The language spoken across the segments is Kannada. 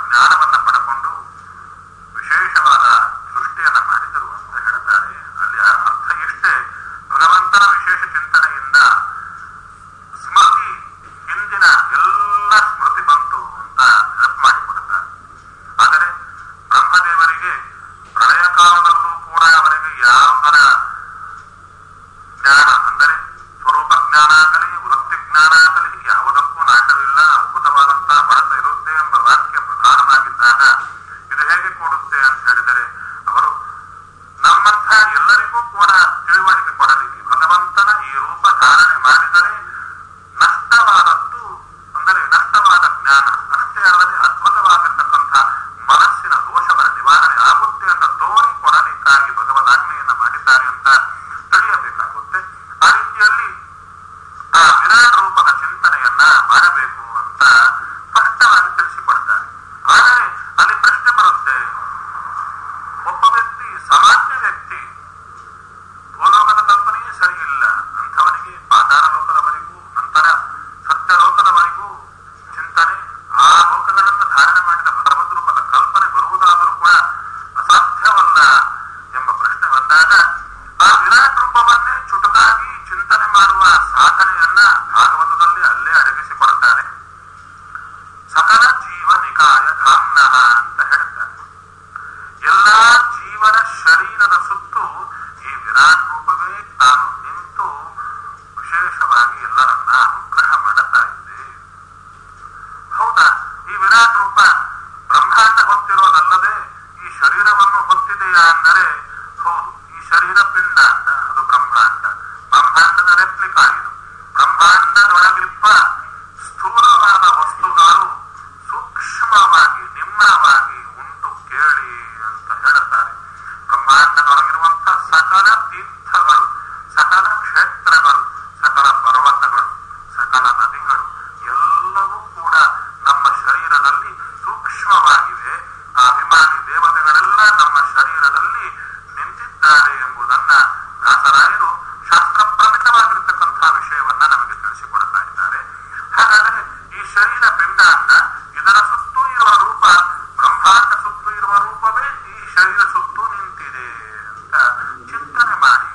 ಜ್ಞಾನವನ್ನ ಪಡ್ಕೊಂಡು ವಿಶೇಷವಾದ ಸೃಷ್ಟಿಯನ್ನ ಮಾಡಿದರು ಅಂತ ಹೇಳ್ತಾರೆ ಅಲ್ಲಿ ಆ ಅರ್ಥ ಇಷ್ಟೇ ಭಗವಂತನ ವಿಶೇಷ ಚಿಂತನೆಯಿಂದ ಸ್ಮೃತಿ ಹಿಂದಿನ ಎಲ್ಲ ಸ್ಮೃತಿ ಬಂತು ಅಂತ ನೆನಪು ಮಾಡಿಕೊಡುತ್ತಾರೆ ಆದರೆ ಬ್ರಹ್ಮದೇವರಿಗೆ ಪ್ರಳಯ ಕಾಲದಲ್ಲೂ ಕೂಡ ಅವರಿಗೆ ಯಾವುದರ ಜ್ಞಾನ ಅಂದರೆ ಸ್ವರೂಪ ಜ್ಞಾನ ಆಗಲಿ ವೃತ್ತಿ ಜ್ಞಾನ ಆಗಲಿ ಯಾವುದಕ್ಕೂ ನಾಟವಿಲ್ಲ ಅದ್ಭುತವಾದಂತಹ ಬಳಸ ಇರುತ್ತೆ ಎಂಬ ವಾಕ್ಯ ಪ್ರಧಾನವಾಗಿದ್ದಾಗ ಇದು ಹೇಗೆ ಕೊಡುತ್ತೆ ಅಂತ ಹೇಳಿದರೆ ಅವರು ನಮ್ಮಂಥ ಎಲ್ಲರಿಗೂ ಕೂಡ ತಿಳುವಳಿಕೆ ಕೊಡಲಿಕ್ಕೆ ಭಗವಂತನ ಈ ರೂಪ ಧಾರಣೆ ಮಾಡಿದರೆ ನಷ್ಟವಾದದ್ದು ಅಂದರೆ ನಷ್ಟವಾದ ಜ್ಞಾನ ಅಷ್ಟೇ ಅಲ್ಲದೆ ಅದ್ಭುತವಾಗಿರ್ತಕ್ಕಂಥ ಮನಸ್ಸಿನ ದೋಷಗಳ ನಿವಾರಣೆ ಆಗುತ್ತೆ ಅಂತ ತೋರಿ ಕೊಡಲಿಕ್ಕಾಗಿ ಭಗವದ್ ಆಜ್ಞೆಯನ್ನ ಮಾಡಿದ್ದಾರೆ ಅಂತ ತಿಳಿಯಬೇಕಾಗುತ್ತೆ ಆ ರೀತಿಯಲ್ಲಿ ಆ ವಿರಾಟ್ ರೂಪದ ಚಿಂತನೆಯನ್ನ ಮಾಡಬೇಕು ಅಂತ ಸ್ಪಷ್ಟವಾಗಿ ತಿಳಿಸಿಕೊಡ್ತಾರೆ ಆದರೆ ಅಲ್ಲಿ ಪ್ರಶ್ನೆ ಬರುತ್ತೆ ಒಬ್ಬ ವ್ಯಕ್ತಿ ಸಾಮಾನ್ಯ ವ್ಯಕ್ತಿ ಭೂಲೋಕದ ಕಲ್ಪನೆಯೇ ಸರಿಯಿಲ್ಲ ಅಂಥವನಿಗೆ ಪಾತಾಳ ಲೋಕದವರೆಗೂ ನಂತರ ಸತ್ಯ ಲೋಕದವರೆಗೂ ಚಿಂತನೆ ಆ ಲೋಕಗಳನ್ನು ಧಾರಣೆ ಮಾಡಿದ ಭಗವದ್ ರೂಪದ ಕಲ್ಪನೆ ಬರುವುದಾದರೂ ಕೂಡ ಅಸಾಧ್ಯವಲ್ಲ ಎಂಬ ಪ್ರಶ್ನೆ ಬಂದಾಗ ಆ ವಿರಾಟ್ ರೂಪವನ್ನೇ ಚುಟುಕಾಗಿ ಚಿಂತನೆ ಮಾಡುವ ಸಾಧನೆಯನ್ನ ಭಾಗವತದಲ್ಲಿ ಅಲ್ಲೇ ಅಡಗಿಸಿಕೊಡುತ್ತಾರೆ ಸಕಲ ಜೀವ ನಿಕಾಯ ಧಾಮ್ನಃ ಅಂತ ಹೇಳ್ತಾರೆ ಎಲ್ಲಾ ಜೀವನ ಶರೀರದ ಸುತ್ತು ಈ ವಿರಾಟ್ ರೂಪವೇ ತಾನು ನಿಂತು ವಿಶೇಷವಾಗಿ ಎಲ್ಲರನ್ನ ಅನುಗ್ರಹ ಮಾಡುತ್ತಾ ಇದೆ ಹೌದಾ ಈ ವಿರಾಟ್ ರೂಪ ಬ್ರಹ್ಮಾಂಡ ಹೊತ್ತಿರೋದಲ್ಲದೆ ಈ ಶರೀರವನ್ನು ಹೊತ್ತಿದೆಯಾ ಅಂದರೆ ಹೌದು ಈ ಶರೀರ ಪಿಂಡಾಂಡ ಅದು ಬ್ರಹ್ಮಾಂಡ ಬ್ರಹ್ಮಾಂಡದ ರೆಪ್ಲಿಕಾ ಇದು ಬ್ರಹ್ಮಾಂಡದೊಳಗಿರುವ ಸ್ಥೂಲವಾದ ವಸ್ತುಗಳು ಸೂಕ್ಷ್ಮವಾಗಿ ನಿಮ್ಮವಾಗಿ ಉಂಟು ಕೇಳಿ ಅಂತ ಹೇಳುತ್ತಾರೆ ಬ್ರಹ್ಮಾಂಡದೊಳಗಿರುವಂತಹ ಸಕಲ ತೀರ್ಥಗಳು ಸಕಲ ಕ್ಷೇತ್ರಗಳು ಸಕಲ ಪರ್ವತಗಳು ಸಕಲ ನದಿಗಳು ಎಲ್ಲವೂ ಕೂಡ ನಮ್ಮ ಶರೀರದಲ್ಲಿ ಸೂಕ್ಷ್ಮವಾಗಿವೆ ಆ ಅಭಿಮಾನಿ ದೇವತೆಗಳೆಲ್ಲ ನಮ್ಮ ಶರೀರದಲ್ಲಿ ನಿಂತಿದ್ದಾರೆ ಎಂಬುದನ್ನ ವ್ಯಾಸರಾಯರು ಶಾಸ್ತ್ರ ಪ್ರಮಿತವಾಗಿರ್ತಕ್ಕಂತಹ ವಿಷಯವನ್ನ ನಮಗೆ ತಿಳಿಸಿಕೊಡ್ತಾ ಇದ್ದಾರೆ ಹಾಗಾದರೆ ಈ ಶರೀರ ಪಿಂಡಾಂಡ ಇದರ ಸುತ್ತೂ ಇರುವ ರೂಪ ಬ್ರಹ್ಮಾಂಡ ಸುತ್ತೂ ಇರುವ ರೂಪವೇ ಈ ಶರೀರ ಸುತ್ತೂ ನಿಂತಿದೆ ಅಂತ ಚಿಂತನೆ ಮಾಡಿ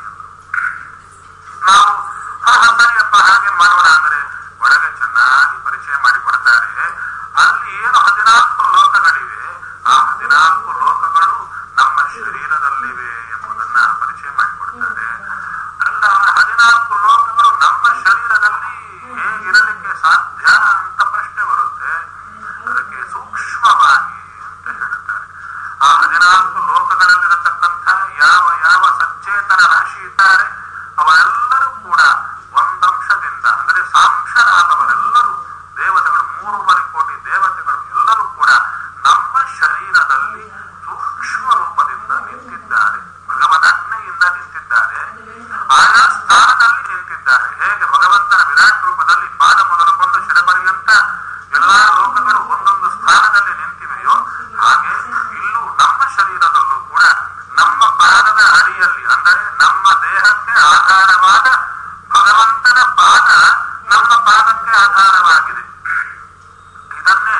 ನಾವು ಹಾ ಹಾ, ಸರಿಯಪ್ಪ ಹಾಗೆ ಮಾಡೋಣ ಅಂದ್ರೆ ಒಳಗೆ ಚೆನ್ನಾಗಿ ಪರಿಚಯ ಮಾಡಿಕೊಡ್ತಾರೆ ಅಲ್ಲಿ ಏನು ಹದಿನಾಲ್ಕು ಲೋಕಗಳಿವೆ ಆ ಹದಿನಾಲ್ಕು ಲೋಕಗಳು ನಮ್ಮ ಶರೀರದಲ್ಲಿವೆ ಎಂಬುದನ್ನ ಪರಿಚಯ ಮಾಡಿಕೊಡ್ತಾರೆ ಅಲ್ಲ ಹದಿನಾಲ್ಕು ಲೋಕಗಳು ನಮ್ಮ ಶರೀರದಲ್ಲಿ ಹೇಗಿರಲಿಕ್ಕೆ ಸಾಧ್ಯ ಅಂತ ಪ್ರಶ್ನೆ ಬರುತ್ತೆ ಅದಕ್ಕೆ ಸೂಕ್ಷ್ಮವಾಗಿ ಅಂತ ಹೇಳುತ್ತಾರೆ ಆ ಹದಿನಾಲ್ಕು ಲೋಕಗಳಲ್ಲಿರತಕ್ಕಂಥ ಯಾವ ಯಾವ ಸಚೇತನ ರಾಶಿ ಇದ್ದಾರೆ ಅವರೆಲ್ಲರೂ ಕೂಡ ಒಂದಂಶದಿಂದ ಅಂದರೆ ಸಾಂಶರಾದವರೆಲ್ಲರೂ ದೇವತೆಗಳು ಮೂರುವರೆ ಕೋಟಿ ದೇವತೆಗಳು ಎಲ್ಲರೂ ಕೂಡ ನಮ್ಮ ಶರೀರದಲ್ಲಿ ಸೂಕ್ಷ್ಮ ರೂಪದಿಂದ ನಿಂತಿದ್ದಾರೆ ಭಗವದ್ ಅಗ್ನೆಯಿಂದ ನಿಂತಿದ್ದಾರೆ ಆಯಾ ಸ್ಥಾನದಲ್ಲಿ ನಿಂತಿದ್ದಾರೆ ಹೇಗೆ ಭಗವಂತನ ವಿರಾಟ್ ರೂಪದಲ್ಲಿ ಪಾದ ಮೊದಲುಕೊಂಡು ಶಿರಪರ್ಯಂತ ಎಲ್ಲಾ ಲೋಕಗಳು ಒಂದೊಂದು ಸ್ಥಾನದಲ್ಲಿ ನಿಂತಿವೆಯೋ ಹಾಗೆ ಇಲ್ಲೂ ನಮ್ಮ ಶರೀರದಲ್ಲೂ ಕೂಡ ನಮ್ಮ ಪಾದದ ಅಡಿಯಲ್ಲಿ ಅಂದರೆ ನಮ್ಮ ದೇಹಕ್ಕೆ ಆಧಾರವಾದ ಭಗವಂತನ ಪಾದ ನಮ್ಮ ಪಾದಕ್ಕೆ ಆಧಾರವಾಗಿದೆ ಇದನ್ನೇ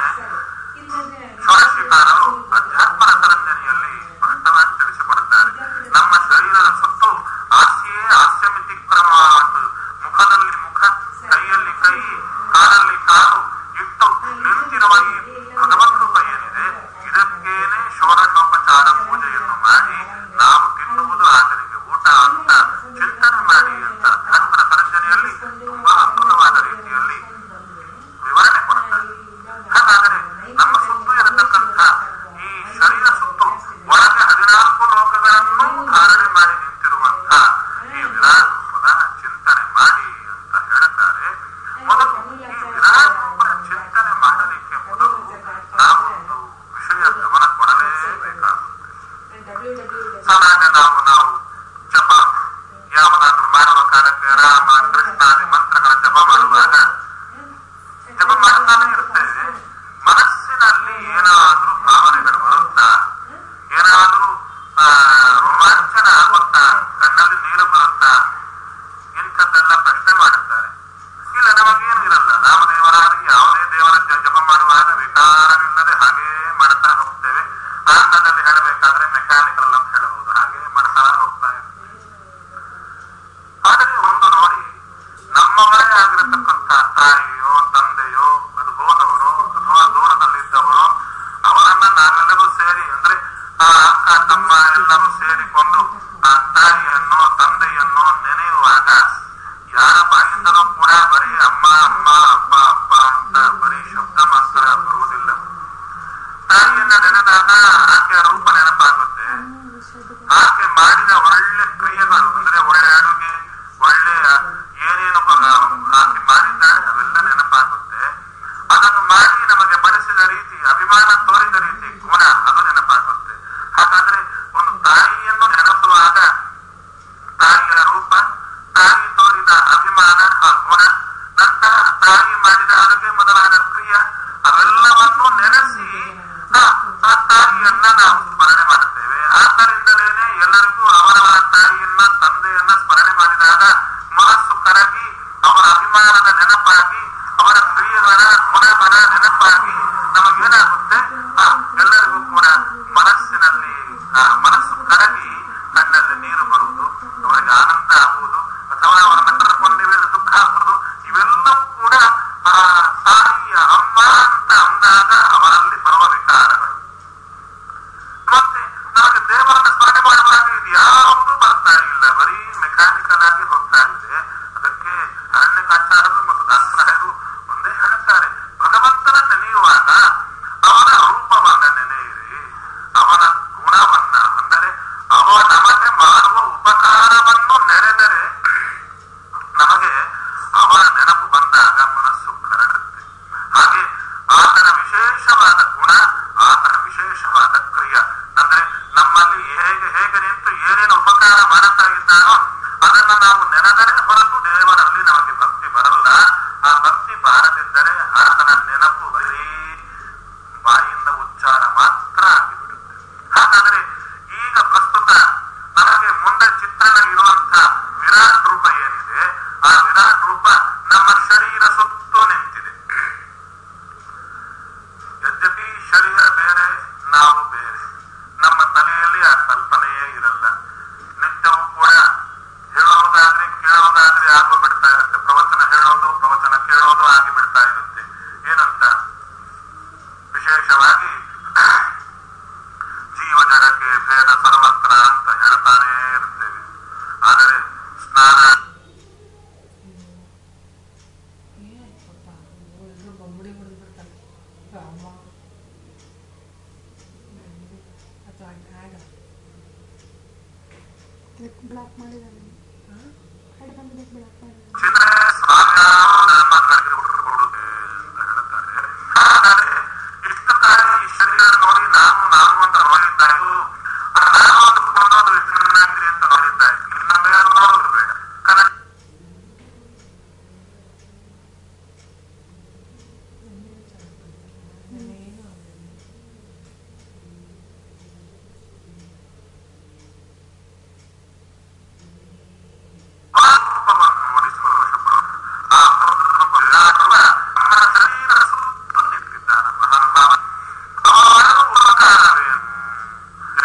ಷೋಡಶಿಕಾರರು ಅಧ್ಯಾತ್ಮ ರಸರಂಜನೆಯಲ್ಲಿ ಸ್ಪಷ್ಟವಾಗಿ ತಿಳಿಸಿಕೊಡುತ್ತಾರೆ ನಮ್ಮ ಶರೀರದ ಸುತ್ತು ಹಾಸ್ಯೇ ಹಾಸ್ಯಮಿತಿ ಕ್ರಮ ಮುಖದಲ್ಲಿ ಮುಖ ಕೈಯಲ್ಲಿ ಕೈ ಕಾಲಲ್ಲಿ ಕಾಲು ಇಟ್ಟು ನಿಂತಿರುವ ಈ ಭಗವದ್ ರೂಪ ಏನಿದೆ ಇದಕ್ಕೇನೆ ಷೋಡಶೋಪಚಾರ ಪೂಜೆಯನ್ನು ಮಾಡಿ ನಾವು ತಿನ್ನುವುದು ಆತನಿಗೆ ಊಟ ಅಂತ ಚಿಂತನೆ ಮಾಡಿ ಅಂತ ಅಧ್ಯಾತ್ಮ ರಸರಂಜನೆಯಲ್ಲಿ ತುಂಬಾ ಅದ್ಭುತವಾದ ರೀತಿಯಲ್ಲಿ ವಿವರಣೆ ಕೊಡುತ್ತಾರೆ ಹಾಗಾದರೆ ನಮ್ಮ ಸುತ್ತು ಇರತಕ್ಕಂಥ ಈ ಶರೀರ ಸುತ್ತು ಒಳಗೆ ಹದಿನಾಲ್ಕು ಲೋಕಗಳನ್ನು ಧಾರಣೆ ಮಾಡಿ ನಿಂತಿರುವಂಥ ಈ ವಿರಾಟ್ ರೂಪದ ಚಿಂತನೆ ಮಾಡಿ ಅಂತ ಹೇಳುತ್ತಾರೆ ಮೊದಲು ಈ ವಿರಾಟ್ ರೂಪದ ಚಿಂತನೆ ಮಾಡಲಿಕ್ಕೆ ಮೊದಲು ನಾವು ಒಂದು ವಿಷಯ ಗಮನ ಕೊಡಲೇಬೇಕಾಗುತ್ತೆ ಸಾಮಾನ್ಯ ನಾವು ನಾವು ಜಪ ಯಾವುದಾದ್ರೂ ಮಾಡುವ ಕಾಲಕ್ಕೆ ರಾಮ ಕೃಷ್ಣಾದಿ ಮಂತ್ರಗಳ ಜಪ ಮಾಡುವಾಗ ಜಪ ಮಾಡ್ತಾನೆ ಇರ್ತೇವೆ ಮನಸ್ಸಿನಲ್ಲಿ ಏನಾದ್ರೂ ಭಾವನೆಗಳು ಬರುತ್ತಾ ಏನಾದ್ರೂ ಆ, ರೋಮಾಂಚನ ಆಗುತ್ತಾ ಕಣ್ಣಲ್ಲಿ ನೀರು ಬರುತ್ತಾ ಇಂಥದ್ದೆಲ್ಲ ಪ್ರಶ್ನೆ ಮಾಡುತ್ತಾರೆ ಇಲ್ಲ ನಮಗೇನು ಇರಲ್ಲ ರಾಮದೇವರಾಗಲಿ ಯಾವುದೇ ದೇವರ ಜ- ಜಪ ಮಾಡುವಾಗ ವಿಕಾರವಿಲ್ಲದೆ ಹಾಗೇ ಮಾಡ ದೇವಿಯನ್ನ ನೆನೆದಾಗ ಆಕೆಯ ರೂಪ ನೆನಪಾಗುತ್ತೆ ಆಕೆ ಮಾಡಿದ ಒಳ್ಳೆ ಕ್ರಿಯೆಗಳು ಅಂದ್ರೆ ಒಳ್ಳೆ ಅಡುಗೆ ಒಳ್ಳೆಯ ಏನೇನು ಬ- ಆಕೆ ಮಾಡಿದ್ದಾಳೆ ಅವೆಲ್ಲ ನೆನಪಾಗುತ್ತೆ ಅದನ್ನು ಮಾಡಿ ನಮಗೆ ಬಡಿಸಿದ ರೀತಿ ಅಭಿಮಾನ ತೋರಿದ ರೀತಿ ಗುಣ ಅದು ನೆನಪಾಗುತ್ತೆ ಹಾಗಾದ್ರೆ ಒಂದು ತಾಯಿಯನ್ನು ನೆನಪುವಾಗ ತಾಯಿಯ ರೂಪ ತಾಯಿ ತೋರಿದ ಅಭಿಮಾನ ಆ ಗುಣ ನಂತರ ತಾಯಿ ಮಾಡಿದ ಅಡುಗೆ ಮೊದಲಾದ ಕ್ರಿಯೆ ಅವೆಲ್ಲವನ್ನು ನೆನೆಸಿ ಆ ಆ ತಾಯಿಯನ್ನ ನಾವು ಸ್ಮರಣೆ ಮಾಡುತ್ತೇವೆ ಆದ್ದರಿಂದಲೇನೆ ಎಲ್ಲರಿಗೂ ಅವರವರ ತಾಯಿಯನ್ನ ತಂದೆಯನ್ನ ಸ್ಮರಣೆ ಮಾಡಿದಾಗ ಮನಸ್ಸು ಕರಗಿ ಅವರ ಅಭಿಮಾನದ ನೆನಪಾಗಿ ಅವರ ಕ್ರಿಯೆಗಳ ಗುಣಗಳ ನೆನಪಾಗಿ ನಮಗೇನಾಗುತ್ತೆ ಆ ಎಲ್ಲರಿಗೂ ಕೂಡ ಮನಸ್ಸಿನಲ್ಲಿ ಆ ಮನಸ್ಸು ಕರಗಿ ಕಣ್ಣಲ್ಲಿ ನೀರು ಬರುವುದು ಅವರಿಗೆ ಆನಂದ ಆಗುವುದು ಅಥವಾ ಅವರನ್ನ ಕರ್ಕೊಂಡಿವೆ ದುಃಖ ಆಗುವುದು ಇವೆಲ್ಲವೂ ಕೂಡ ಆ ತಾಯಿಯ ಅಮ್ಮ ಅಂತ ಅಂದಾಗ ಅವರಲ್ಲಿ ಬರುವ ವಿಕಾರಗಳು ಮತ್ತೆ ನಮಗೆ ದೇವರನ್ನ ಸ್ಮರಣೆ ಮಾಡುವಾಗ ಇದು ಯಾವುದು ಬರ್ತಾ ಇಲ್ಲ ಬರೀ ಮೆಕ್ಯಾನಿಕಲ್ ಆಗಿ ಹೋಗ್ತಾ ಇದೆ ಅದಕ್ಕೆ ಅರಣ್ಯಕಾಚಾರರು ಮತ್ತು ದಾಸರಾಯರು ಒಂದೇ ಹೇಳ್ತಾರೆ ಭಗವಂತನ ನೆನೆಯುವಾಗ ಅವನ ರೂಪವನ್ನ ನೆನೆಯಿರಿ ಅವನ ಗುಣವನ್ನ ಅಂದರೆ ಅವ ನಮಗೆ ಮಾಡುವ ಉಪಕಾರವನ್ನು ನೆನೆದರೆ ನಮಗೆ ಅವರ ನೆನಪು ಬಂದಾಗ ಮನಸ್ಸು ಕರಡುತ್ತೆ ಹಾಗೆ ಆತನ ವಿಶೇಷವಾದ ಗುಣ ಆತನ ವಿಶೇಷವಾದ ಕ್ರಿಯ ಅಂದ್ರೆ ನಮ್ಮಲ್ಲಿ ಹೇಗೆ ಹೇಗೆ ನಿಂತು ಏನೇನು ಉಪಕಾರ ಮಾಡುತ್ತಾ ಇದ್ದಾನೋ ಅದನ್ನು ನಾವು ನೆನೆದರೆ ಹೊರತು ದೇವರಲ್ಲಿ ನಮಗೆ ಭಕ್ತಿ ಬರಲ್ಲ ಆ ಭಕ್ತಿ ಬಾರದಿದ್ದರೆ ಆತನ ನೆನಪು ಬರೀ ಬಾಯಿಂದ ಉಚ್ಚಾರ ಮಾತ್ರ ಆಗಿಬಿಡುತ್ತೆ ಹಾಗಾದ್ರೆ ಈಗ ಪ್ರಸ್ತುತ ನಮಗೆ ಮುಂದೆ ಚಿತ್ರಣ ಇರುವಂತಹ ವಿರಾಟ್ ರೂಪ ಏನಿದೆ ಆ ವಿರಾಟ್ ರೂಪ ನಮ್ಮ ಶರೀರ ಸುತ್ತು ನಿಂತಿದೆ ಯದ್ಯಪಿ ಶರೀರ ಬೇರೆ ನಾವು ಬೇರೆ ನಮ್ಮ ತಲೆಯಲ್ಲಿ ಆ ಕಲ್ಪನೆಯೇ ಇರಲ್ಲ ನಿತ್ಯವೂ ಕೂಡ ಹೇಳೋದಾದ್ರೆ ಕೇಳೋದಾದ್ರೆ ಆಗೋ ಬಿಡ್ತಾ ಇರುತ್ತೆ ಪ್ರವಚನ ಹೇಳೋದು ಪ್ರವಚನ ಕೇಳೋದು ಆಗಿ ಬಿಡ್ತಾ ಇರುತ್ತೆ ಏನಂತ ವಿಶೇಷವಾಗಿ ಜೀವ ಜಡಕ್ಕೆ ಭೇದ ಸರ್ವತ್ರ ಅಂತ ಹೇಳ್ತಾನೇ ಇರ್ತೇವೆ ಆದರೆ ಸ್ನಾನ ಏನಾಯ್ತಪ್ಪ ಎಲ್ಲರೂ ಬೊಂಬಡಿ ಹೊಡೆದ್ಬಿಡ್ತಾರೆ ಅಮ್ಮ ಅಥವಾ ಆಗ ಇದಕ್ಕೆ ಬ್ಲಾಕ್ ಮಾಡಿದಾನೆ ಕಡೆ ಬಂದಿದ್ದಕ್ಕೆ ಬ್ಲಾಕ್ ಮಾಡಿದಾನೆ ಚಿಂತನೆ ಸಾವಿರಾರು ಜನ್ಮಗಳಿಗೆ ಹುಟ್ಟುಕೊಡುತ್ತೆ ಅಂತ ಹೇಳ್ತಾರೆ ಹಾಗಾದ್ರೆ ಇಷ್ಟು ಕಾಲ ಈ ಶರೀರ ನೋಡಿ ನಾನು ನಾನು ಅಂತ ನೋಡಿದ್ದ ಇದು ಆ ನಾನು ಅಂದುಕೊಳ್ಳೋದು ಚೆನ್ನಾಗಿರಿ ಅಂತ ನೋಡಿದ್ದ ಇನ್ನು ಮೇಲೆ ನೋಡೋದು ಬೇಡ ಕನ್ನಡ ನಾನೇನು ಆಗಲಿಲ್ಲ ಆ ರೂಪವನ್ನು ನೋಡಿ ಸಂತೋಷಪಡೋಣ. ಆ ರೂಪ ವಿರಾಟವ ನಮ್ಮ ಶರೀರ ಸುತ್ತ ನಿಂತಿದ್ದಾನ ಮಹಾನುಭಾವ. ಅವನ ಉಪಕಾರವೇನು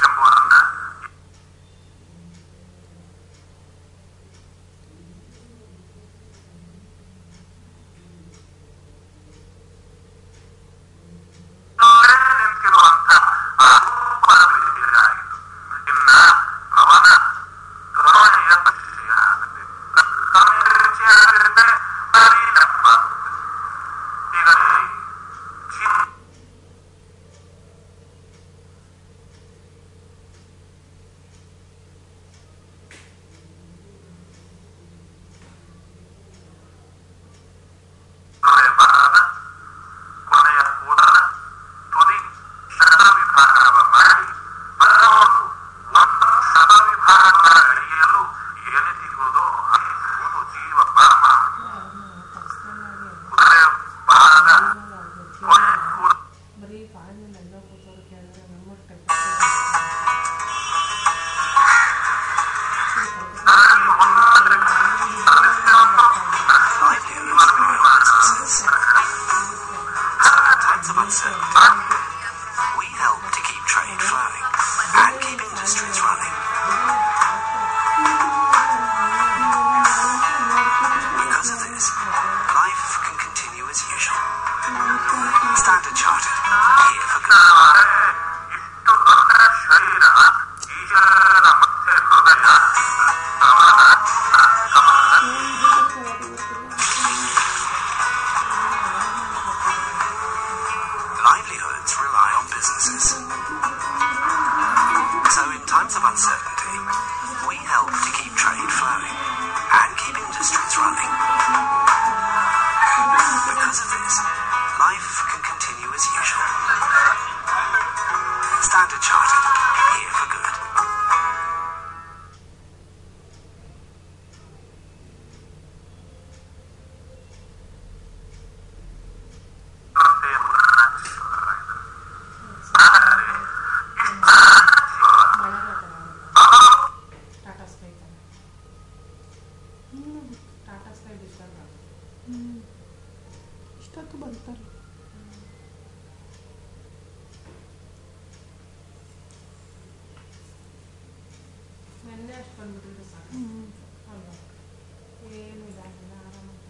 Standard Chartered. Here for good. ಮಳೆ ಬರ್ತಾರೆ ಟಾಟಾ ಸ್ಕೈ ಥರ ಹ್ಞೂ ಟಾಟಾ ಸ್ಕೈ ಡಿಸ್ಟರ್ಬ್ ಆಗುತ್ತೆ ಹ್ಞೂ ಇಷ್ಟೊತ್ತು ಬಂತಲ್ಲ ನೆನ್ನೆ ಅಷ್ಟು ಬಂದ್ಬಿಟ್ಟಿದ್ರೆ ಸಾಕು ಹ್ಞೂ ಅಲ್ವಾ ಏನು ಇದಾಗಿಲ್ಲ ಆರಾಮಾಗಿ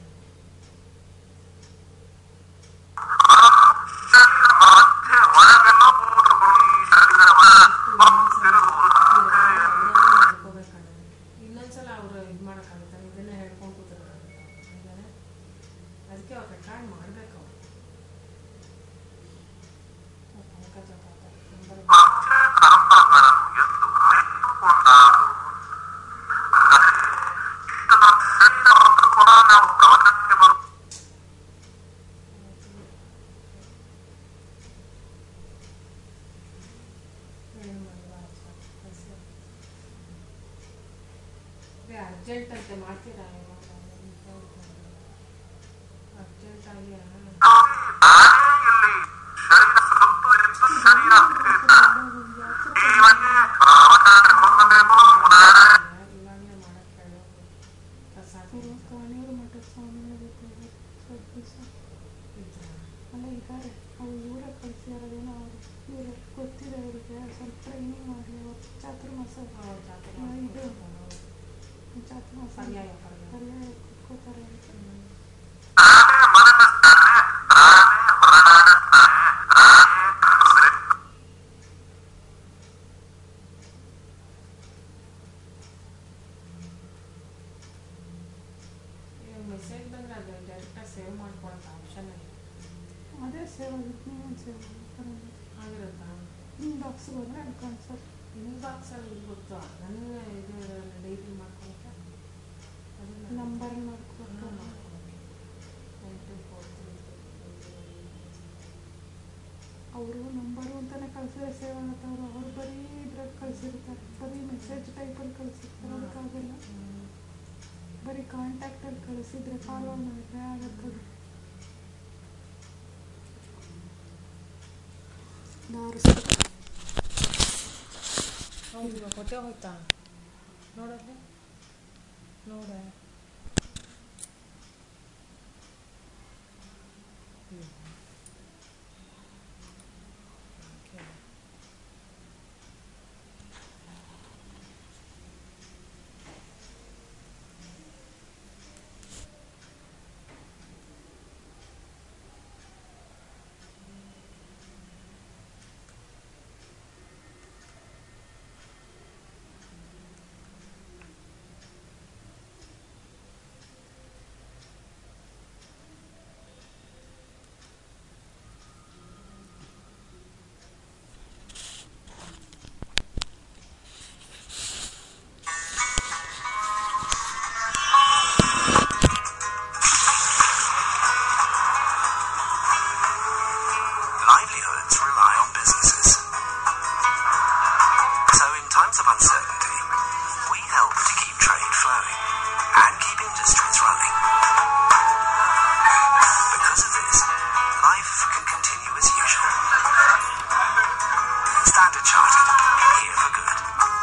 ಮತ್ತೆ ಒಳಗೆಲ್ಲ ಕೂತ್ಕೊಂಡು ಈ ಶರೀರ ಇನ್ನೊಂದ್ಸಲ ಅವರು ಇದು ಮಾಡೋಕ್ಕಾಗುತ್ತೆ ಇದನ್ನೇ ಹೇಳ್ಕೊಂಡು ಕೂತಿರೋಕ್ಕಾಗುತ್ತೆ ಹಂಗೇನೆ ಅದಕ್ಕೆ ಅವ್ರು ರೆಕಾರ್ಡ್ ಮಾಡ್ಬೇಕು ಅವ್ರು ಪಂಕಜ ಪಾಪ ನಂಬರ್ ಪಂಚ ಕರ್ಮಗಳನ್ನು ಎಂದು ಮೆಟ್ಟುಕೊಂಡಾರು ಅಂದರೆ ಇಷ್ಟು ದೊಡ್ಡ ಶರೀರ ಹೊತ್ತು ಕೂಡ ನಾವು ಗಮನಕ್ಕೆ ಬರು ಏನು ಮಾಡುವ ಅದೇ ಅರ್ಜೆಂಟ್ ಅಂತೆ ಮಾಡ್ತೀರಾ ಇವಾಗ ಅರ್ಜೆಂಟಾಗಿ ನಾನೇ ಇಲ್ಲಿ ಶರೀರ ಸುತ್ತು ಇದ್ದು ಶರೀರ ಇರ್ತಾರೆ ಜೀವಕ್ಕೆ ಅವಕಾಶ ಕೊಡಬೇಕು ಮುನ್ನಾಡೆ ಇವಾಗಲೇ ಮಾಡಕ್ಕೆ ಹೇಳೋದು ಪ್ರಸಾದ ಕಾಣಿಯೂರು ಮಠದ ಸ್ವಾಮಿಗಳು ಸ್ವಲ್ಪ ದಿವಸ ಇದ್ರ ಅಲ್ಲ ಇದ್ದಾರೆ ಅವ್ರು ಇವರ ಕಳಿಸಿದಾರೇನೋ ಅವರು ಇವರು ಗೊತ್ತಿದೆ ಅವರಿಗೆ ಸ್ವಲ್ಪ ಟ್ರೈನಿಂಗ್ ಮಾಡಲಿ ಅವರು ಚಾತುರ್ಮಾಸ ಹೌದು ಜಾತ್ರೆ ಹಾ, ಇದು. ಮಾಡ್ಕೊಂಡು ಚಾತುರ್ಮಾಸ ಪರ್ಯಾಯ ಪರ್ಯಾಯ ಪರ್ಯಾಯ ಕೂತ್ಕೋತಾರೆ ಅಂತ ನಾನೇ ಮನಸ್ತಾನೆ ನಾನೇ ಹೊರನಾಡುತ್ತಾನೆ ನಾನೇ ಅಂದ್ರೆ ಈಗ ಮೆಸೇಜ್ ಬಂದರೆ ಅದು ಡೈರೆಕ್ಟಾಗಿ ಸೇವ್ ಮಾಡ್ಕೊಳ್ಳೋಕೆ ಆಪ್ಷನ್ ಇದೆ ಅದೇ ಸೇವ್ ಆಗುತ್ತೆ ನೀವೊಂದು ಸೇವ್ ಮಾಡ್ತಾರೆ ಆಗಿರುತ್ತಾ ನಿಮ್ಮ ಬಾಕ್ಸ್ ಬಂದರೆ ಅಲ್ಲಿ ಕಾಣಿಸೋದು ಇನ್ಬಾಕ್ಸಲ್ಲಿ ಗೊತ್ತು ನನ್ನ ಇದು ಡೈರಿ ಮಾಡ್ಕೊಳಕ್ಕೆ ಅದನ್ನ ನಂಬರ್ ಅದನ್ನ ಮಾಡ್ಕೊಟ್ಟು ಮಾಡ್ಕೊಳಕ್ಕೆ ನೈನ್ ಟು ಫೋರ್ ತ್ರೀ ಅವರು ನಂಬರು ಅಂತಾನೆ ಕಳಿಸಿದ್ರೆ ಸೇವ್ ಆಗುತ್ತೆ ಅವರು ಅವ್ರು ಬರೀ ಇದ್ರಾಗ ಕಳಿಸಿರ್ತಾರೆ ಬರೀ ಮೆಸೇಜ್ ಟೈಪಲ್ಲಿ ಕಳಿಸಿರ್ತಾರೆ ಅದಕ್ಕಾಗಲ್ಲ ಬರೀ ಕಾಂಟ್ಯಾಕ್ಟಲ್ಲಿ ಕಳಿಸಿದ್ರೆ ಫಾರ್ವರ್ಡ್ ಮಾಡಿದ್ರೆ ಆಗತ್ತದು ಹೌದು ಇವಾಗ ಕೊಟ್ಟೆ ಹೋಯ್ತಾ ನೋಡೋದು ನೋಡ Livelihoods rely on businesses. So in times of uncertainty, we help to keep trade flowing and keep industries running. Because of this, life can continue as usual. Standard Chartered, here for good.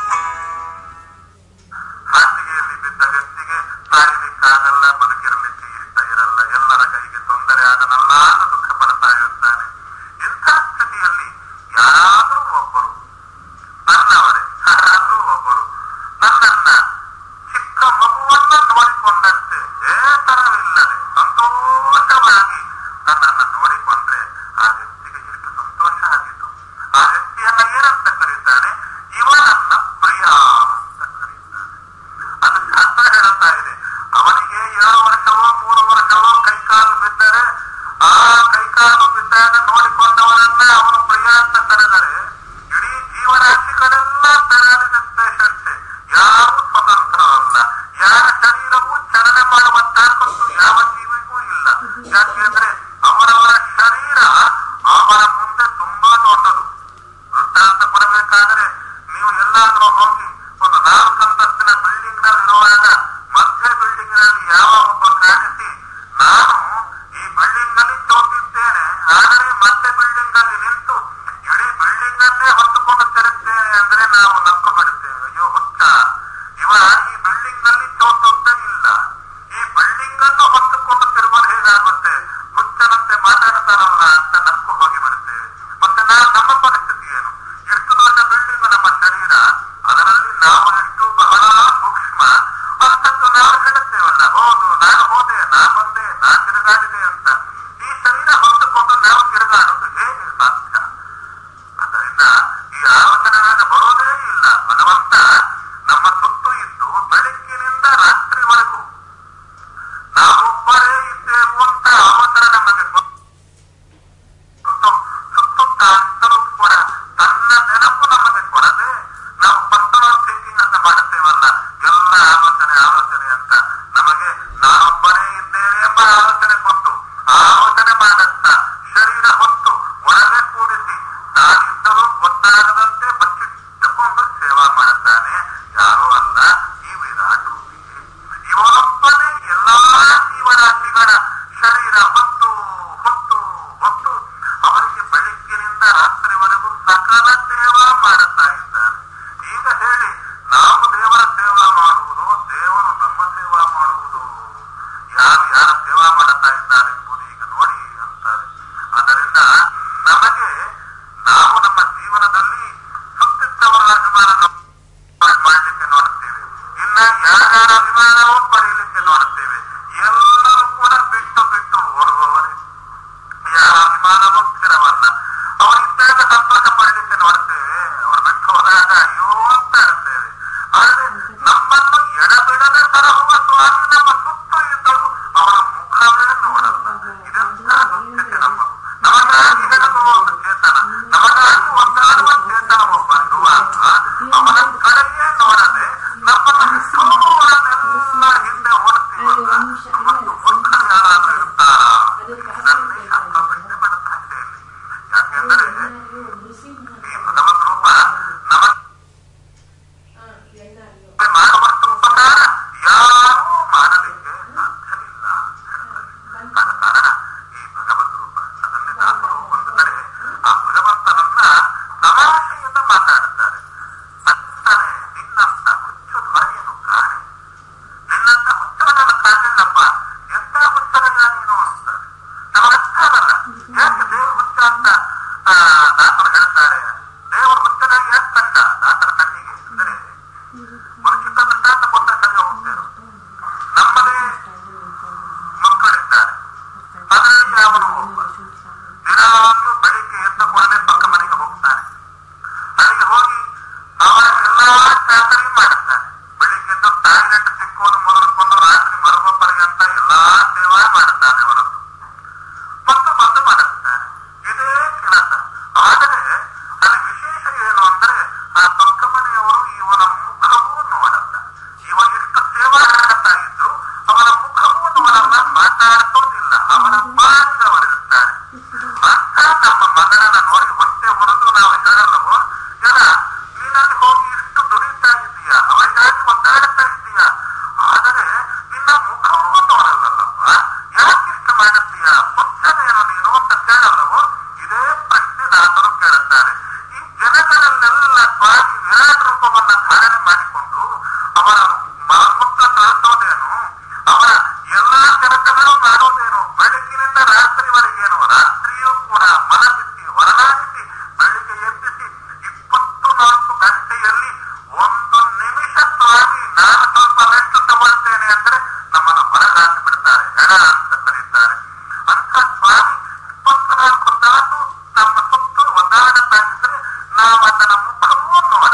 ಹಾಸಿಗೆಯಲ್ಲಿ ಬಿದ್ದ ವ್ಯಕ್ತಿಗೆ ಸಾಯಲಿಕ್ಕಾಗಲ್ಲ ಬದುಕಿರಲಿಕ್ಕೆ ಇಷ್ಟ ಇರಲ್ಲ ಎಲ್ಲರ ಕೈಗೆ ತೊಂದರೆ ಆಗನಲ್ಲ ಅಂತ ದುಃಖ ಪಡ್ತಾ ಇರ್ತಾನೆ ಇಂಥ ಸ್ಥಿತಿಯಲ್ಲಿ ಯಾರಾದರೂ ಒಬ್ಬರು ನನ್ನವರೇ ಯಾರಾದರೂ ಒಬ್ಬರು ನನ್ನನ್ನ ಚಿಕ್ಕ ಮಗುವನ್ನ ನೋಡಿಕೊಂಡಂತೆ ಬೇಸರವಿಲ್ಲದೆ ಸಂತೋಷವಾಗಿ ನನ್ನನ್ನು ನೋಡಿಕೊಂಡ್ರೆ ಆ ವ್ಯಕ್ತಿಗೆ ಎಷ್ಟು ಸಂತೋಷ ಆಗಿತ್ತು ಆ ವ್ಯಕ್ತಿಯನ್ನ ಏನಂತ ಕರೀತಾನೆ ಇವ ನನ್ನ ಪ್ರಿಯ ಅಂತ ಕರೀತಾನೆ ಅದು ಶಾಸ್ತ್ರ ಹೇಳುತ್ತಾ ಇದೆ ಅವನಿಗೆ ಏಳು ವರ್ಷವೋ ಮೂರು ವರ್ಷವೋ ಕೈಕಾಲು ಬಿದ್ದರೆ ಆ ಕೈಕಾಲು ಬಿದ್ದಾಗ ನೋಡಿಕೊಂಡವನನ್ನ ಅವನು ಪ್ರಿಯ ಅಂತ ಕರೆದರೆ ಇಡೀ ಜೀವರಾಶಿಗಳೆಲ್ಲ ಪ್ಯಾರಾಲಿಸಿಸ್ ಪೇಷಂಟ್ಸೆ ಯಾರೂ ಸ್ವತಂತ್ರವಲ್ಲ ಯಾರ ಶರೀರವೂ ಚಲನೆ ಮಾಡುವ ತಾಕತ್ತು ಯಾವ ಜೀವಿಗೂ ಇಲ್ಲ ಯಾಕೆಂದ್ರೆ ಅವರವರ ಶರೀರ ಅವರ ಮುಂದೆ ತುಂಬಾ ದೊಡ್ಡದು ವೃತ್ತಾಂತ ಕೊಡಬೇಕು ಮನಗಳಲ್ಲೆಲ್ಲ ಸ್ವಾಮಿ ವಿರಾಟ್ ರೂಪವನ್ನ ಧಾರಣೆ ಮಾಡಿಕೊಂಡು ಅವರ ಮಲಮೂತ್ರ ಕಳಿಸೋದೇನು ಅವರ ಎಲ್ಲಾ ಕೆಲಸಗಳು ಮಾಡೋದೇನು ಬೆಳಗಿನಿಂದ ರಾತ್ರಿವರೆಗೇನು ರಾತ್ರಿಯೂ ಕೂಡ ಮಲಗಿಸಿ ಹೊರನಾಡಿಸಿ ಬೆಳಿಗ್ಗೆ ಎಬ್ಬಿಸಿ ಇಪ್ಪತ್ತು ನಾಲ್ಕು ಗಂಟೆಯಲ್ಲಿ ಒಂದು ನಿಮಿಷ ಸ್ವಾಮಿ ನಾನು ಸ್ವಲ್ಪ ರೆಸ್ಟ್ ತಗೊಳ್ತೇನೆ ಅಂದ್ರೆ ನಮ್ಮನ್ನು ಹೊರಗಾಕಿ ಬಿಡ್ತಾರೆ ಹೆಣ ಅಂತ ಕರೀತಾರೆ ಅಂತ ಸ್ವಾಮಿ ಇಪ್ಪತ್ತು ನಾಲ್ಕು ತಾಸು ನಮ್ಮ ಸುತ್ತು ಒದ್ದಾಡತಾ ಇದ್ರೆ ನಾವು ಅದನ್ನ ಮುಖವೂ ನೋಡ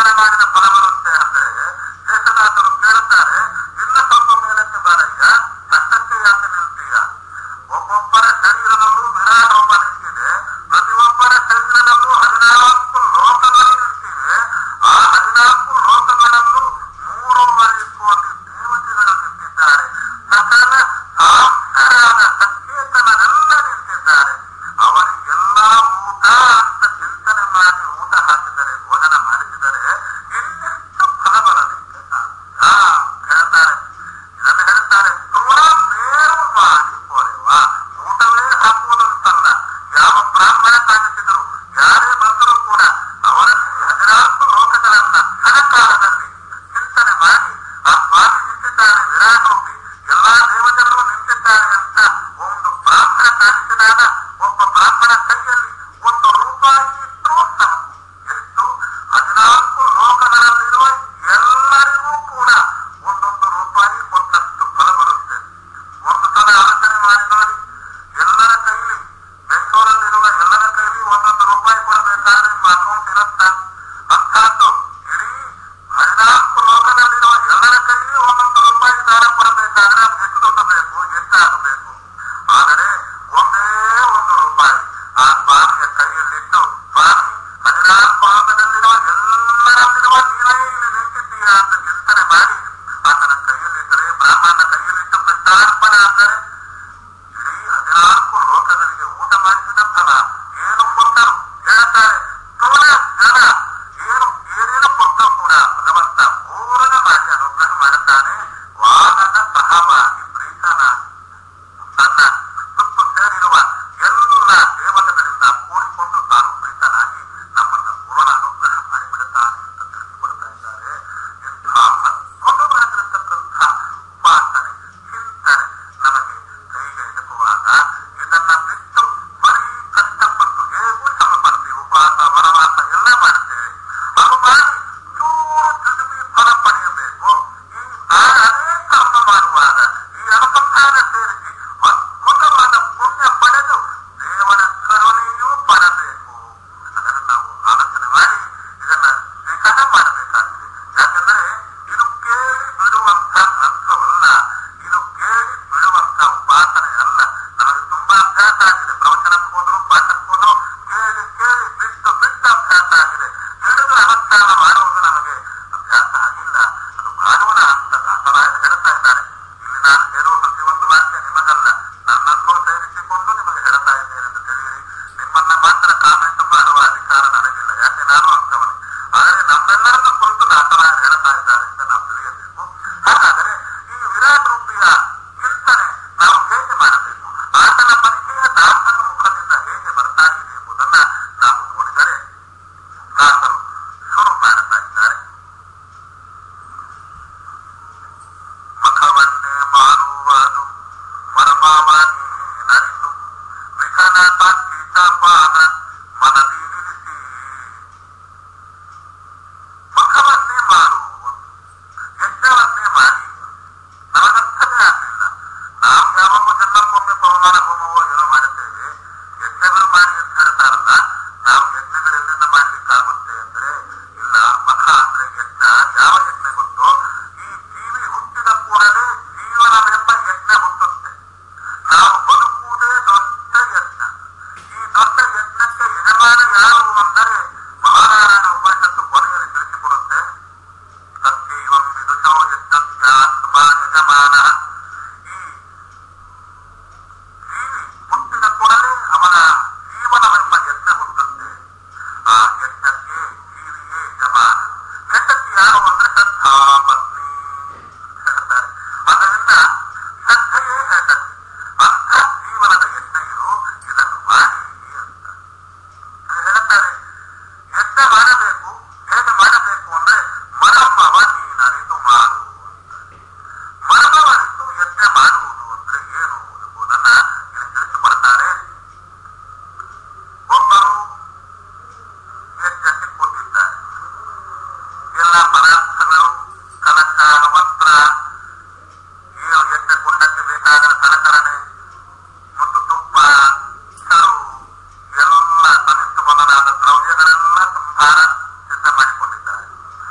ಚಿಂತನೆ ಮಾಡಿದ ಫಲ ಬರುತ್ತೆ ಅಂದ್ರೆ ದೇಶದಾಸರು ಕೇಳುತ್ತಾರೆ ಇಲ್ಲ ಸ್ವಲ್ಪ ಮೇಲಕ್ಕೆ ಬಾರಯ್ಯ ಅಷ್ಟಕ್ಕೆ ಯಾಕೆ ನಿಲ್ತೀಯ ಒಬ್ಬೊಬ್ಬರ ಶರೀರದಲ್ಲೂ ವಿರಾಟ್ ರೂಪ ನಿಂತಿದೆ ಪ್ರತಿಯೊಬ್ಬರ ಶರೀರದಲ್ಲೂ ಹದಿನಾಲ್ಕು ಲೋಕಗಳು ನಿಂತಿವೆ ಆ ಹದಿನಾಲ್ಕು ಲೋಕಗಳಲ್ಲೂ ಮೂರುವರೆ ಕೋಟಿ ದೇವತೆಗಳು ನಿಂತಿದ್ದಾರೆ ಸಕಲ ಸಾಕ್ಷರಾದ ಸಚೇತನರೆಲ್ಲ ನಿಂತಿದ್ದಾರೆ ಅವರಿಗೆಲ್ಲ ಊಟ ಅಂತ ಚಿಂತನೆ ಮಾಡಿ ಊಟ ಹಾಕಿದರೆ ಭೋಜನ ಮಾಡಿಸಿದರೆ ಇನ್ನೆಷ್ಟು ಫಲ ಬರಲಿಕ್ಕೆ ಸಾಧ್ಯ ಹೇಳ್ತಾರೆ ಇದನ್ನು ಹೇಳ್ತಾರೆ ತೃಣ ಮೇರು ಮಾಡಿ ಪೋರೆವ ಊಟವೇ ಹಾಕುವುದಂತಲ್ಲ ಯಾವ ಬ್ರಾಹ್ಮಣ ಕಾಣಿಸಿದರು ಯಾರೇ ಬಂದರೂ ಕೂಡ ಅವರಲ್ಲಿ ಹದಿನಾಲ್ಕು ಲೋಕಗಳನ್ನ ಕ್ಷಣಕಾಲದಲ್ಲಿ ಚಿಂತನೆ ಮಾಡಿ ಆ ಸ್ವಾಮಿ ನಿಂತಿದ್ದಾರೆ ವಿರಾಟ್ ರೂಪಿ ಎಲ್ಲಾ ದೇವತೆಗಳು ನಿಂತಿದ್ದಾರೆ ಅಂತ ಒಂದು ಬ್ರಾಹ್ಮಣ ಕಾಣಿಸಿದಾಗ ಒಬ್ಬ ಬ್ರಾಹ್ಮಣ ಕೈಯಲ್ಲಿ ಒಂದು ರೂಪಾಯಿ ಇಟ್ಟರೂ ಸಾಕು ಎಷ್ಟು ಹದಿನಾಲ್ಕು ಲೋಕಗಳಲ್ಲಿರುವ ಎಲ್ಲರಿಗೂ ಕೂಡ ಒಂದೊಂದು ರೂಪಾಯಿ ಕೊಟ್ಟಷ್ಟು ಫಲ ಬರುತ್ತೆ ಒಂದು ಸಲ ಆಲೋಚನೆ ಮಾಡಿ ನೋಡಿ ಎಲ್ಲರ ಕೈಲಿ ಬೆಂಗಳೂರಲ್ಲಿರುವ ಎಲ್ಲರ ಕೈಲಿ ಒಂದೊಂದು ರೂಪಾಯಿ ಕೊಡಬೇಕಾದ್ರೆ ನಿಮ್ಮ ಅಕೌಂಟ್ ಇರುತ್ತಾ ಅರ್ಥಾತ್ ಇಡೀ ಹದಿನಾಲ್ಕು ಲೋಕದಲ್ಲಿರುವ ಎಲ್ಲರ ಕೈಲಿ ಒಂದೊಂದು ರೂಪಾಯಿ ದಾನ ಕೊಡಬೇಕಾದ್ರೆ ಅದು ಎಷ್ಟು ದೊಡ್ಡ ಬೇಕು ಎಷ್ಟಾಗಬೇಕು ಆದರೆ ಒಂದೇ ಒಂದು ರೂಪಾಯಿ ಆ ಸ್ವಾಮಿಯ ಕೈಯಲ್ಲಿಟ್ಟು ಸ್ವಾಮಿ ಹದಿನಾಲ್ಕು ಲೋಕದಲ್ಲಿರುವ ಎಲ್ಲರಲ್ಲಿರುವ ನೀವೇ ಇಲ್ಲಿ ನಿಂತಿದ್ದೀರಾ ಅಂತ ಚಿಂತನೆ ಮಾಡಿ ಆತನ ಕೈಯಲ್ಲಿಟ್ಟರೆ ಬ್ರಾಹ್ಮಣನ ಕೈಯಲ್ಲಿಟ್ಟು ಕೃಷ್ಣಾರ್ಪಣ ಅಂದರೆ ಇಡೀ ಹದಿನಾಲ್ಕು ಲೋಕಗಳಿಗೆ ಊಟ ಮಾಡಿಸಿದ ಫಲ ಏನು ಕೊಟ್ಟರು ಹೇಳ್ತಾರೆ ತೋಳ ಜನ ಏನು ಏನೇನು ಕೊಟ್ಟರು ಕೂಡ ಭಗವಂತ ಪೂರ್ಣ ಮಾಡಿ ಅನುಗ್ರಹ ಮಾಡುತ್ತಾನೆ ವಾಹನ ಸಹವಾಗಿ ಪ್ರೀತನ ತನ್ನ ಸುತ್ತು ಸೇರಿರುವ ಎಲ್ಲ ದೇವತೆಗಳಿಂದ ಕೂಡಿಕೊಂಡು ತಾನು ಪ್ರೀತನಾಗಿ ನಮ್ಮನ್ನು ಪೂರ್ಣ ಅನುಗ್ರಹ ಮಾಡಿಬಿಡುತ್ತಾನೆ ಅಂತ ತಿಳಿಸಿಕೊಡ್ತಾ ಇದ್ದಾರೆ ಇಂಥ ಅದ್ಭುತವಾಗಿರತಕ್ಕಂಥ ಉಪಾಸನೆ ಚಿಂತನೆ ನಮಗೆ ಕೈಗೆ ಎಟಕುವಾಗ ಇದನ್ನ ಬಿಟ್ಟು ಬರೀ ಕಷ್ಟಪಟ್ಟು ಹೇಗೂ ಶ್ರಮಪಡ್ತೀವಿ ಉಪವಾಸ ವನವಾಸ ಎಲ್ಲ ಮಾಡ್ತೇವೆ ಅದು ಮಾಡಿ ಚೂರು ಚುಟುಕಿ ಫಲ ಪಡೆಯಬೇಕು ಈ ಆ ಅದೇ ಕರ್ಮ ಮಾಡುವಾಗ ಈ ಅನುಸಂಧಾನ ಸೇರಿಸಿ ಅದ್ಭುತವಾದ ಪುಣ್ಯ ಪಡೆದು ದೇವರ ಕರುಣೆಯೂ ಪಡಬೇಕು ಅದನ್ನು ನಾವು ಆಲೋಚನೆ ಮಾಡಿ ಇದನ್ನ ನಿಖರ ಮಾಡಬೇಕಾಗಿದೆ ಯಾಕಂದ್ರೆ ಇದು ಕೇಳಿ ಬಿಡುವಂತ ಗ್ರಂಥವಲ್ಲ ಇದು ಕೇಳಿ ಬಿಡುವಂತ ಉಪಾಸನೆ ಅಲ್ಲ ನಮಗೆ ತುಂಬಾ ಅಭ್ಯಾಸ ಆಗಿದೆ ಪ್ರವಚನಕ್ಕೆ ಹೋದ್ರು ಪಾಠಕ್ಕೆ ಹೋದ್ರು ಕೇಳಿ ಕೇಳಿ ಬಿಟ್ಟು ಬಿಟ್ಟು ಅಭ್ಯಾಸ ಆಗಿದೆ ಹಿಡಿದು ಅನುಷ್ಠಾನ ಮಾಡುವುದು ನಮಗೆ ಅಭ್ಯಾಸ ಆಗಿಲ್ಲ ಅದು ಮಾಡೋಣ ಅಂತ ದಾಸರಾಯ ಹೇಳ್ತಾ ಇದ್ದಾರೆ ಇಲ್ಲಿ ನಾನು ಹೇಳುವ ಪ್ರತಿಯೊಂದು ವಾಕ್ಯ ನಿಮಗಲ್ಲ ನನ್ನನ್ನು ಸೇರಿಸಿಕೊಂಡು ನಿಮಗೆ ಹೇಳ್ತಾ ಇದ್ದೇನೆ ಅಂತ ತಿಳಿಯಿರಿ ನಿಮ್ಮನ್ನ ಮಾತ್ರ ಕಾಮೆಂಟ್ ಮಾಡುವ ಅಧಿಕಾರ ನನಗಿಲ್ಲ ಯಾಕೆ ನಾನು ಅಂಕವನೇ ಆದರೆ ನಮ್ಮೆಲ್ಲರನ್ನು ಕುರಿತು ದಾಸರಾಯ ಹೇಳ್ತಾ ಇದ್ದಾರೆ ಅಂತ ನಾವು ತಿಳಿಯಬೇಕು ಹಾಗಾದರೆ ಈ ವಿರಾಟ್ ರೂಪಿಯ ಚಿಂತನೆ ನಾವು ಹೇಗೆ ಮಾಡಬೇಕು ಆತನ ಪರಿಚಯ ದಾಸನ ಮುಖದಿಂದ ಹೇಗೆ ಬರ್ತಾ ಇದೆ ಎಂಬುದನ್ನ ನಾವು ನೋಡಿದರೆ ದಾಸರು ಶುರು ಮಾಡುತ್ತಾ ಇದ್ದಾರೆ ಮಖವನ್ನೇ ಮಾಡುವುದು ಮರ್ಮವಾಗಿ ನರಿತು ವಿಘನ ತಾಕಿತ ಪಾದ ಮನದಿ ನಿಲ್ಲಿಸಿ ಮಖವನ್ನೇ ಮಾಡುವುದು ಯಜ್ಞವನ್ನೇ ಮಾಡಿ ನಮಗರ್ಥವೇ ಆಗಲಿಲ್ಲ ನಾವು ಯಾವಾಗ ಜನ್ಮಕ್ಕೊಮ್ಮೆ ಪವಮಾನ ಹೋಮವೋ ಏನೋ ಮಾಡುತ್ತೇವೆ ಯಜ್ಞಗಳು ಮಾಡಿ ಅಂತ ಹೇಳ್ತಾರಲ್ಲ ನಾವು ಯಜ್ಞಗಳೆಲ್ಲಿಂದ ಮಾಡ್ಲಿಕ್ಕಾಗುತ್ತೆ ಅಂದ್ರೆ ಇಲ್ಲ ಮಖ ಅಂದ್ರೆ ಯಜ್ಞ ಯಾವ ಯಜ್ಞ ಗೊತ್ತೋ ಈ ಜೀವಿ ಹುಟ್ಟಿದ ಕೂಡಲೇ ಜೀವನವೆಂಬ ಯಜ್ಞ ಹುಟ್ಟುತ್ತೆ ನಾವು ಬದುಕುವುದೇ ದೊಡ್ಡ ಯಜ್ಞ ಈ ದೊಡ್ಡ ಯಜ್ಞಕ್ಕೆ ಯಜಮಾನ ಯಾರು ಅಂದರೆ ಮಹಾನಾರಾಯಣ ಉಪನಿಷತ್ತು ಕೊನೆಯಲ್ಲಿ ತಿಳಿಸಿಕೊಡುತ್ತೆ ಸತ್ಯೈವಂ ವಿದುಷೋ ಯಜ್ಞಸ್ಯಾತ್ಮ ಯಜಮಾನ ಈ ಜೀವಿ ಹುಟ್ಟಿದ ಕೂಡಲೇ ಅವನ ಜೀವನವೆಂಬ ಯಜ್ಞ ಹುಟ್ಟುತ್ತೆ ಆ ಯಜ್ಞಕ್ಕೆ ಜೀವಿಯೇ ಯಜಮಾನ ಹೆಂಡತಿ ಯಾರು ಅಂದ್ರೆ ಶ್ರದ್ಧಾ ಪತ್ನಿ ಹೇಳ್ತಾರೆ ಅದರಿಂದ ಶ್ರದ್ಧೆಯೇ ಹೆಂಡತಿ ಅಂಥ ಜೀವನದ ಯಜ್ಞ ಇದು ಇದನ್ನು ಮಾಡಿ ಅಂತ ಹೇಳ್ತಾರೆ ಯಜ್ಞ ಮಾಡಬೇಕು ಹೇಗೆ ಮಾಡಬೇಕು ಅಂದ್ರೆ ಮನಮ್ಮವ ನೀನರಿತು ಮಾಡು ಮನಮವರಿತು ಯಜ್ಞ ಮಾಡುವುದು ಅಂದ್ರೆ ಏನು ಎಂಬುದನ್ನ ಇಲ್ಲಿ ತಿಳಿಸಿಕೊಡ್ತಾರೆ ಒಬ್ಬರು ಯಜ್ಞಕ್ಕೆ ಕೂತಿದ್ದಾರೆ ಎಲ್ಲ ಪದಾರ್ಥಗಳು ಕಲಶ ವಸ್ತ್ರ ಏನು ಯಜ್ಞ ಕುಂಡಕ್ಕೆ ಬೇಕಾದ ಸಲಕರಣೆ ಮತ್ತು ತುಪ್ಪ ಚರು ಎಲ್ಲ ತನಿಷ್ಠ ಮೊದಲಾದ ದ್ರವ್ಯಗಳೆಲ್ಲ ಸಂಹಾರ ಸಿದ್ಧ ಮಾಡಿಕೊಂಡಿದ್ದಾರೆ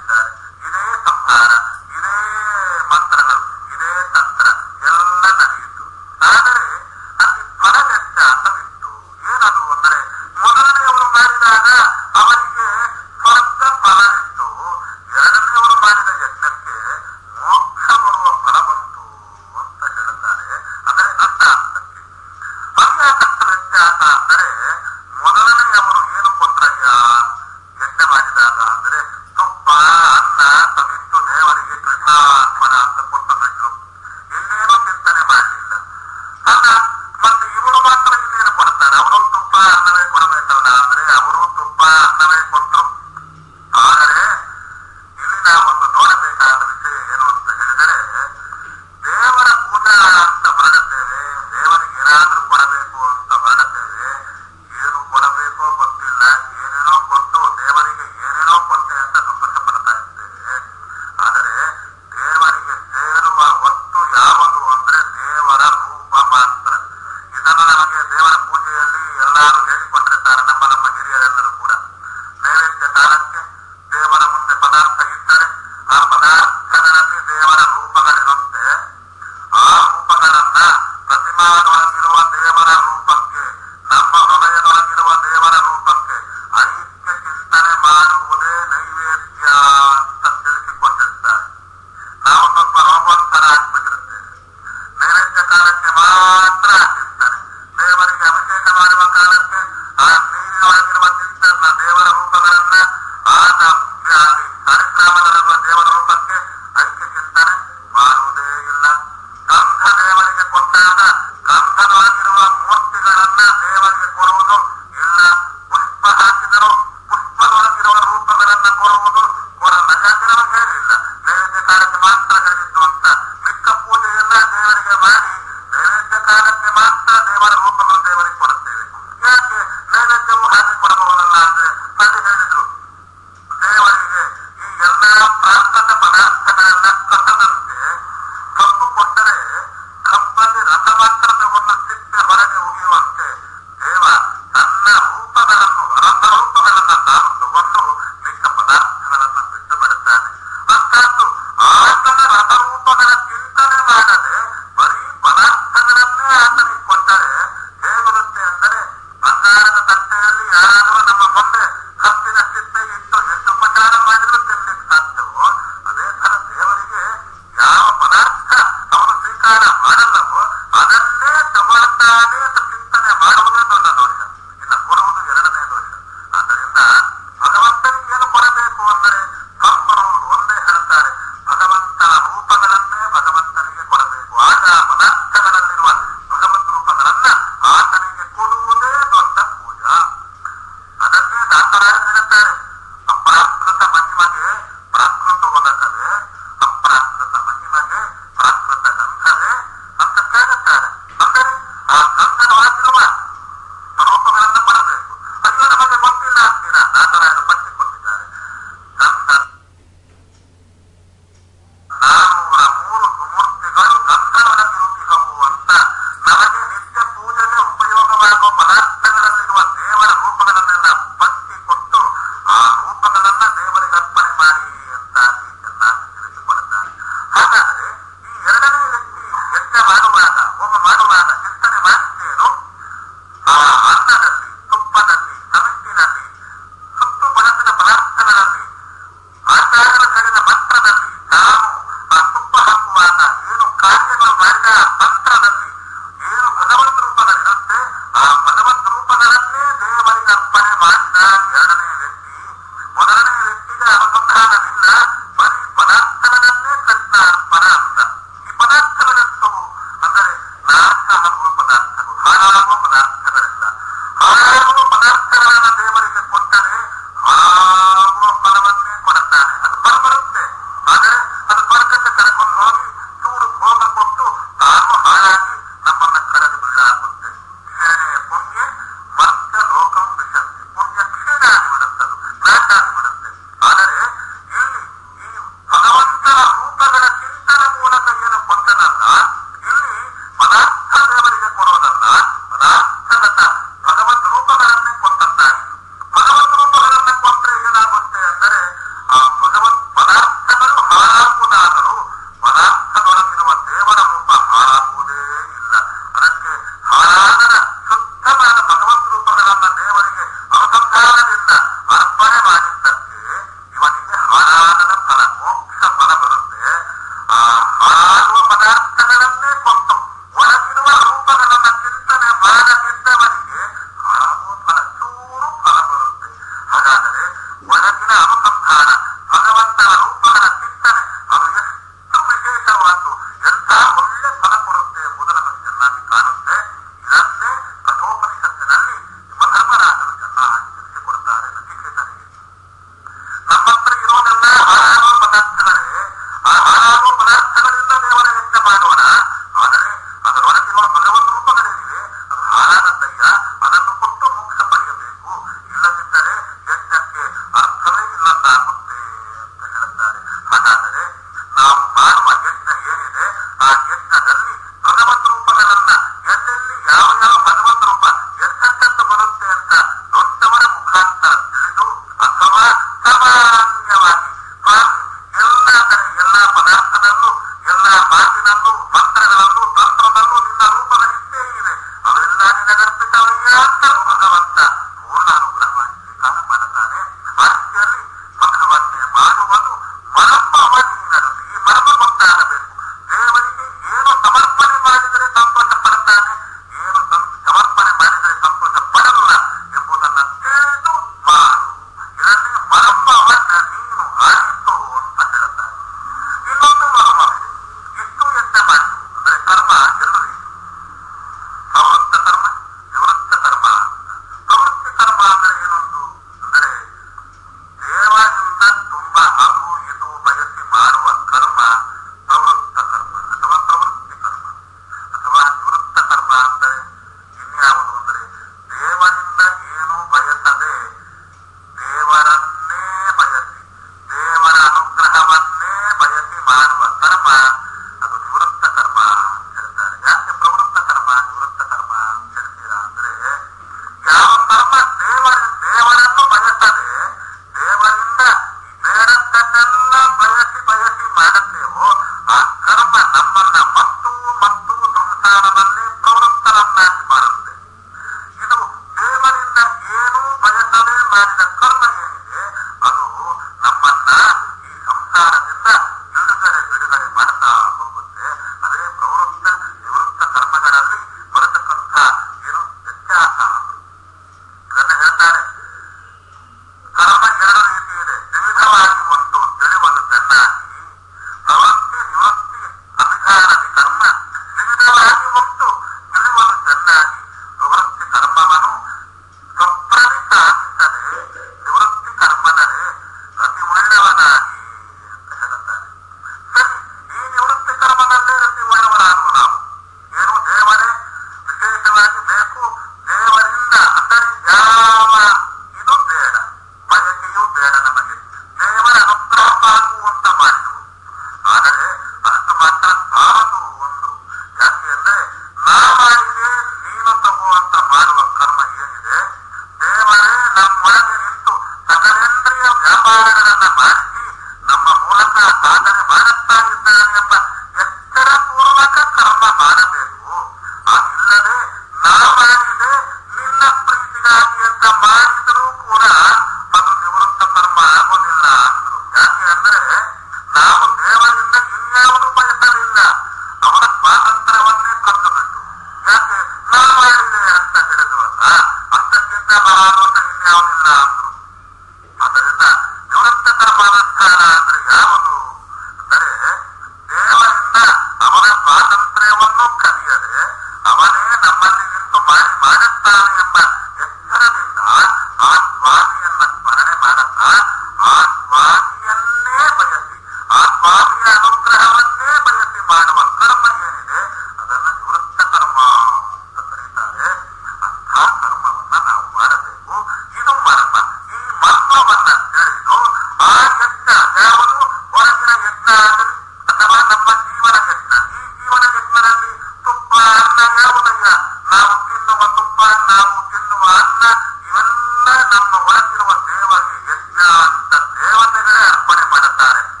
ಹೇಳ್ತಾರೆ